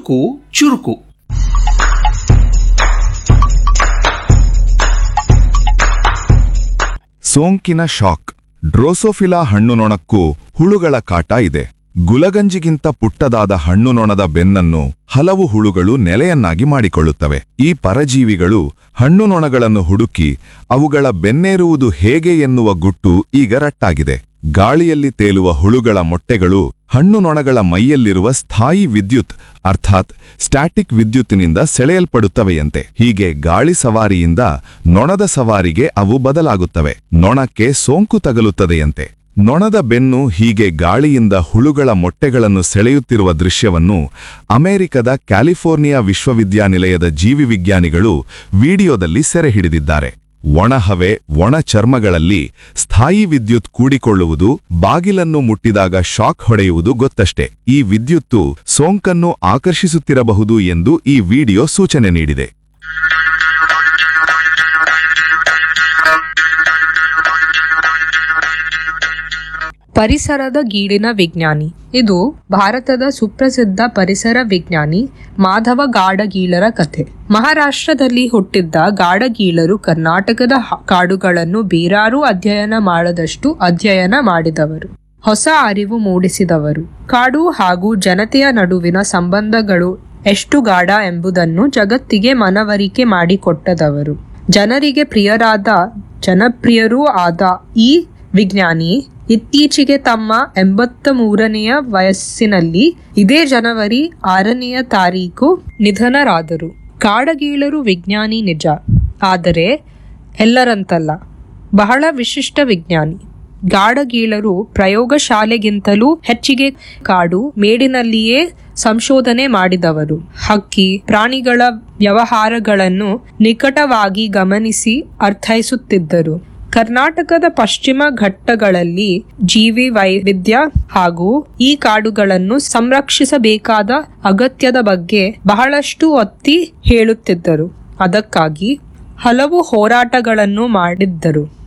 ಸೋಂಕು ಚುರುಕು ಸೋಂಕಿನ ಶಾಕ್ ಡ್ರೋಸೋಫಿಲಾ ಹಣ್ಣುನೊಣಕ್ಕೂ ಹುಳುಗಳ ಕಾಟ ಇದೆ ಗುಲಗಂಜಿಗಿಂತ ಪುಟ್ಟದಾದ ಹಣ್ಣುನೊಣದ ಬೆನ್ನನ್ನು ಹಲವು ಹುಳುಗಳು ನೆಲೆಯನ್ನಾಗಿ ಮಾಡಿಕೊಳ್ಳುತ್ತವೆ ಈ ಪರಜೀವಿಗಳು ಹಣ್ಣುನೊಣಗಳನ್ನು ಹುಡುಕಿ ಅವುಗಳ ಬೆನ್ನೇರುವುದು ಹೇಗೆ ಎನ್ನುವ ಗುಟ್ಟು ಈಗ ರಟ್ಟಾಗಿದೆ ಗಾಳಿಯಲ್ಲಿ ತೇಲುವ ಹುಳುಗಳ ಮೊಟ್ಟೆಗಳು ಹಣ್ಣುನೊಣಗಳ ಮೈಯಲ್ಲಿರುವ ಸ್ಥಾಯಿ ವಿದ್ಯುತ್ ಅರ್ಥಾತ್ ಸ್ಟ್ಯಾಟಿಕ್ ವಿದ್ಯುತ್ತಿನಿಂದ ಸೆಳೆಯಲ್ಪಡುತ್ತವೆಯಂತೆ ಹೀಗೆ ಗಾಳಿ ಸವಾರಿಯಿಂದ ನೊಣದ ಸವಾರಿಗೆ ಅವು ಬದಲಾಗುತ್ತವೆ ನೊಣಕ್ಕೆ ಸೋಂಕು ತಗಲುತ್ತದೆಯಂತೆ ನೊಣದ ಬೆನ್ನು ಹೀಗೆ ಗಾಳಿಯಿಂದ ಹುಳುಗಳ ಮೊಟ್ಟೆಗಳನ್ನು ಸೆಳೆಯುತ್ತಿರುವ ದೃಶ್ಯವನ್ನು ಅಮೆರಿಕದ ಕ್ಯಾಲಿಫೋರ್ನಿಯಾ ವಿಶ್ವವಿದ್ಯಾನಿಲಯದ ಜೀವಿವಿಜ್ಞಾನಿಗಳು ವಿಡಿಯೋದಲ್ಲಿ ಸೆರೆಹಿಡಿದಿದ್ದಾರೆ ಒಣಹವೆ ಒಣ ಚರ್ಮಗಳಲ್ಲಿ ಸ್ಥಾಯಿ ವಿದ್ಯುತ್ ಕೂಡಿಕೊಳ್ಳುವುದು ಬಾಗಿಲನ್ನು ಮುಟ್ಟಿದಾಗ ಶಾಕ್ ಹೊಡೆಯುವುದು ಗೊತ್ತಷ್ಟೇ ಈ ವಿದ್ಯುತ್ತು ಸೋಂಕನ್ನು ಆಕರ್ಷಿಸುತ್ತಿರಬಹುದು ಎಂದು ಈ ವಿಡಿಯೋ ಸೂಚನೆ ನೀಡಿದೆ ಪರಿಸರದ ಗೀಳಿನ ವಿಜ್ಞಾನಿ ಇದು ಭಾರತದ ಸುಪ್ರಸಿದ್ಧ ಪರಿಸರ ವಿಜ್ಞಾನಿ ಮಾಧವ ಗಾಡಗೀಳರ ಕಥೆ ಮಹಾರಾಷ್ಟ್ರದಲ್ಲಿ ಹುಟ್ಟಿದ್ದ ಗಾಡಗೀಳರು ಕರ್ನಾಟಕದ ಹ- ಕಾಡುಗಳನ್ನು ಬೇರಾರೂ ಅಧ್ಯಯನ ಮಾಡದಷ್ಟು ಅಧ್ಯಯನ ಮಾಡಿದವರು ಹೊಸ ಅರಿವು ಮೂಡಿಸಿದವರು ಕಾಡು ಹಾಗೂ ಜನತೆಯ ನಡುವಿನ ಸಂಬಂಧಗಳು ಎಷ್ಟು ಗಾಢ ಎಂಬುದನ್ನು ಜಗತ್ತಿಗೆ ಮನವರಿಕೆ ಮಾಡಿಕೊಟ್ಟದವರು ಜನರಿಗೆ ಪ್ರಿಯರಾದ ಜನಪ್ರಿಯರೂ ಆದ ಈ ವಿಜ್ಞಾನಿ ಇತ್ತೀಚೆಗೆ ತಮ್ಮ ಎಂಬತ್ತ ಮೂರನೆಯ ವಯಸ್ಸಿನಲ್ಲಿ ಇದೇ ಜನವರಿ ಆರನೆಯ ತಾರೀಕು ನಿಧನರಾದರು ಕಾಡಗೀಳರು ವಿಜ್ಞಾನಿ ನಿಜ ಆದರೆ ಎಲ್ಲರಂತಲ್ಲ ಬಹಳ ವಿಶಿಷ್ಟ ವಿಜ್ಞಾನಿ ಗಾಡಗೀಳರು ಪ್ರಯೋಗಶಾಲೆಗಿಂತಲೂ ಹೆಚ್ಚಿಗೆ ಕಾಡು ಮೇಡಿನಲ್ಲಿಯೇ ಸಂಶೋಧನೆ ಮಾಡಿದವರು ಹಕ್ಕಿ ಪ್ರಾಣಿಗಳ ವ್ಯವಹಾರಗಳನ್ನು ನಿಕಟವಾಗಿ ಗಮನಿಸಿ ಅರ್ಥೈಸುತ್ತಿದ್ದರು ಕರ್ನಾಟಕದ ಪಶ್ಚಿಮ ಘಟ್ಟಗಳಲ್ಲಿ ಜೀವಿ ವೈವಿಧ್ಯ ಹಾಗೂ ಈ ಕಾಡುಗಳನ್ನು ಸಂರಕ್ಷಿಸಬೇಕಾದ ಅಗತ್ಯದ ಬಗ್ಗೆ ಬಹಳಷ್ಟು ಒತ್ತಿ ಹೇಳುತ್ತಿದ್ದರು ಅದಕ್ಕಾಗಿ ಹಲವು ಹೋರಾಟಗಳನ್ನು ಮಾಡಿದ್ದರು